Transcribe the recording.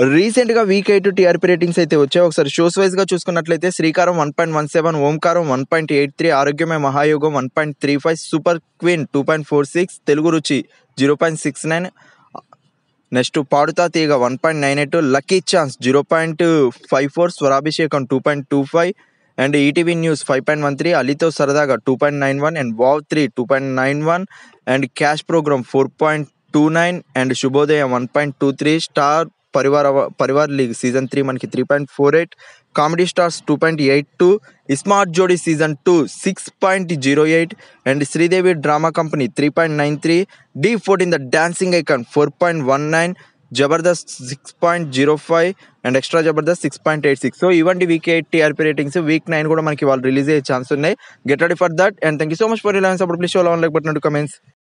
రీసెంట్‌గా week 8 TRP ratings అయితే వచ్చాయి. ఒకసారి షోస్ వైస్‌గా చూసుకున్నట్లయితే 'శ్రీకారం' 1.17, 'ఓంకారం' 1.83, 'ఆరోగ్యమే మహాయోగం' 1.35, 'సూపర్ క్వీన్' 2.46, 'తెలుగు రుచి' 0.69 next 'Paduta Teega' 1.98, 'lucky chance' 0.54, 'Swarabhishekam' 2.25 and ETV news 5.13, 'Alitho Saradaga' 2.91 and 'wow 3' 2.91 and 'cash program' 4.29 and 'Subhodayam' 1.23, 'star పరివార పరివార్ లీగ్' సీజన్ 3 మనకి 3.48, 'comedy stars' 2.82, 'smart Jodi' season 2 6.08 and 'Sridevi drama company' 3.93, 'ఢీ14 the dancing icon' 4.19, 'Jabardasth' 6.05 and 'extra Jabardasth' 6.86. So ఇవండి వీక్ 8 టీఆర్పీ రేటింగ్స్. వీక్ 9 కూడా మనకి ఇవాళ release అయ్యే chance ఉన్నాయి. Get ready for that and thank you so much for your love and support. Please show love and like button and comments.